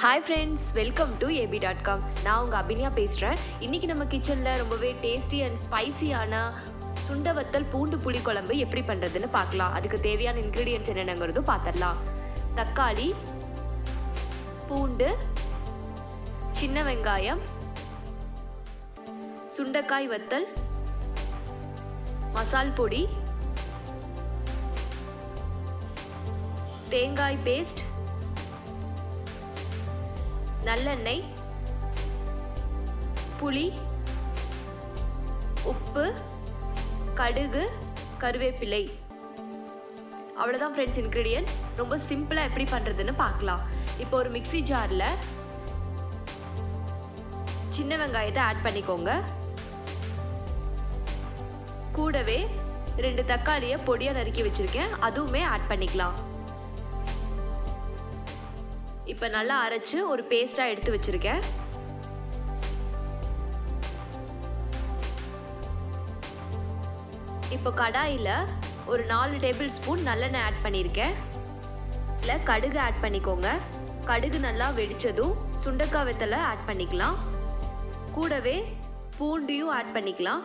hi friends welcome to A B காம் com உங்கள் அபினியா பேசுகிறேன் இன்றைக்கி நம்ம கிச்சனில் ரொம்பவே டேஸ்டி அண்ட் ஸ்பைசியான சுண்டவத்தல் பூண்டு புளி குழம்பு எப்படி பண்ணுறதுன்னு பார்க்கலாம் அதுக்கு தேவையான இன்க்ரீடியன்ஸ் என்னென்னங்கிறதும் பார்த்துடலாம் தக்காளி பூண்டு சின்ன வெங்காயம் சுண்டைக்காய் வத்தல் மசால் பொடி தேங்காய் பேஸ்ட் நல்லெண்ணெய் புளி உப்பு கடுகு கருவேப்பிலை அவ்வளோதான் ஃப்ரெண்ட்ஸ் இன்க்ரீடியன்ட்ஸ் ரொம்ப சிம்பிளாக எப்படி பண்ணுறதுன்னு பார்க்கலாம் இப்போ ஒரு மிக்ஸி ஜாரில் சின்ன வெங்காயத்தை ஆட் பண்ணிக்கோங்க கூடவே ரெண்டு தக்காளியை பொடியாக நறுக்கி வச்சுருக்கேன் அதுவுமே ஆட் பண்ணிக்கலாம் இப்போ நல்லா அரைச்சு ஒரு பேஸ்ட்டாக எடுத்து வச்சுருக்கேன் இப்போ கடாயில் ஒரு நாலு டேபிள் ஸ்பூன் நல்லெண்ணெய் ஆட் பண்ணியிருக்கேன் இல்லை கடுகு ஆட் பண்ணிக்கோங்க கடுகு நல்லா வெடித்ததும் சுண்டக்காய் வெத்தலை ஆட் பண்ணிக்கலாம் கூடவே பூண்டையும் ஆட் பண்ணிக்கலாம்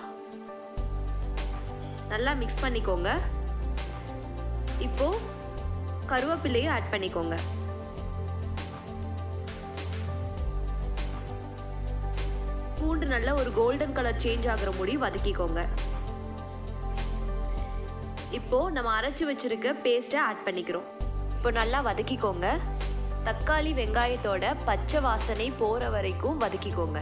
நல்லா மிக்ஸ் பண்ணிக்கோங்க இப்போ கருவேப்பிலையும் ஆட் பண்ணிக்கோங்க பூண்டு நல்லா ஒரு கோல்டன் கலர் சேஞ்ச் ஆகிற முடி வதக்கிக்கோங்க இப்போ நம்ம அரைச்சி வச்சிருக்க பேஸ்ட்டை ஆட் பண்ணிக்கிறோம் இப்போ நல்லா வதக்கிக்கோங்க தக்காளி வெங்காயத்தோட பச்சை வாசனை போற வரைக்கும் வதக்கிக்கோங்க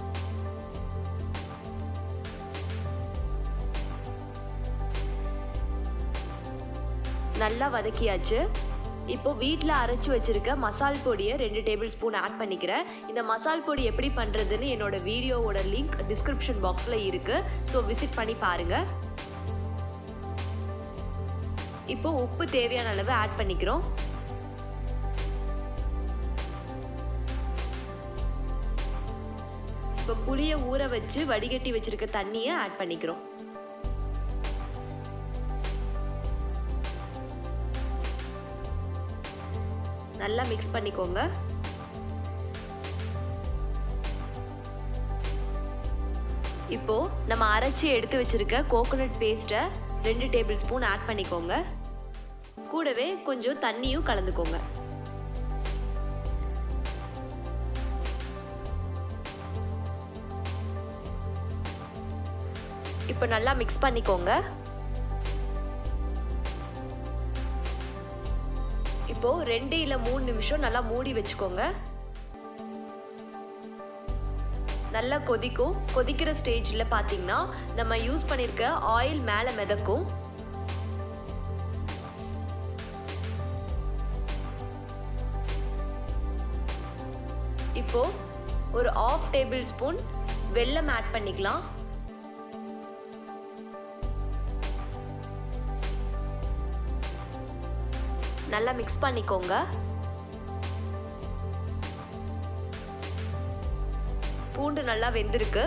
நல்லா வதக்கியாச்சு இப்போ வீட்டில் அரைச்சி வச்சிருக்க மசால் பொடியை ரெண்டு டேபிள் ஸ்பூன் ஆட் பண்ணிக்கிறேன் இந்த மசால் பொடி எப்படி பண்ணுறதுன்னு என்னோட வீடியோவோட லிங்க் டிஸ்கிரிப்ஷன் பாக்ஸில் இருக்குது ஸோ விசிட் பண்ணி பாருங்கள் இப்போ உப்பு தேவையான அளவு ஆட் பண்ணிக்கிறோம் இப்போ புளியை ஊற வச்சு வடிகட்டி வச்சிருக்க தண்ணியை ஆட் பண்ணிக்கிறோம் நல்லா மிக்ஸ் பண்ணிக்கோங்க இப்போ நம்ம அரைச்சி எடுத்து வச்சிருக்க கோகோனட் பேஸ்ட்டை ரெண்டு டேபிள் ஸ்பூன் ஆட் பண்ணிக்கோங்க கூடவே கொஞ்சம் தண்ணியும் கலந்துக்கோங்க இப்போ நல்லா மிக்ஸ் பண்ணிக்கோங்க இப்போ ரெண்டு இல்லை மூணு நிமிஷம் நல்லா மூடி வச்சுக்கோங்க நல்லா கொதிக்கும் கொதிக்கிற ஸ்டேஜில் பார்த்தீங்கன்னா நம்ம யூஸ் பண்ணியிருக்க ஆயில் மேலே மிதக்கும் இப்போ ஒரு ஆஃப் டேபிள் ஸ்பூன் வெல்லம் ஆட் பண்ணிக்கலாம் நல்லா மிக்ஸ் பண்ணிக்கோங்க பூண்டு நல்லா வெந்திருக்கு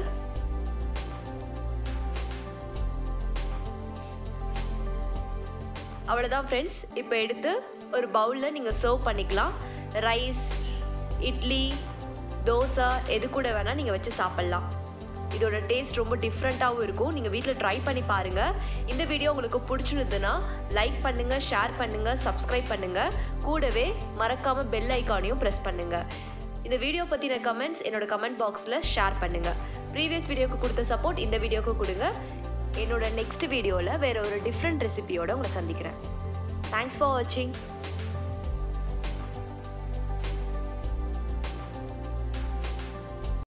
அவ்வளோதான் ஃப்ரெண்ட்ஸ் இப்போ எடுத்து ஒரு பவுலில் நீங்கள் சர்வ் பண்ணிக்கலாம் ரைஸ் இட்லி தோசை எது கூட வேணால் நீங்கள் வச்சு சாப்பிட்லாம் இதோட டேஸ்ட் ரொம்ப டிஃப்ரெண்ட்டாகவும் இருக்கும் நீங்கள் வீட்டில் ட்ரை பண்ணி பாருங்கள் இந்த வீடியோ உங்களுக்கு பிடிச்சிருந்ததுன்னா லைக் பண்ணுங்கள் ஷேர் பண்ணுங்கள் சப்ஸ்கிரைப் பண்ணுங்கள் கூடவே மறக்காமல் பெல் ஐக்கானையும் ப்ரெஸ் பண்ணுங்கள் இந்த வீடியோ பற்றின கமெண்ட்ஸ் என்னோட கமெண்ட் பாக்ஸில் ஷேர் பண்ணுங்கள் ப்ரீவியஸ் வீடியோக்கு கொடுத்த சப்போர்ட் இந்த வீடியோக்கு கொடுங்க என்னோட நெக்ஸ்ட் வீடியோவில் வேறு ஒரு டிஃப்ரெண்ட் ரெசிபியோட உங்களை சந்திக்கிறேன் தேங்க்ஸ் ஃபார் வாட்சிங்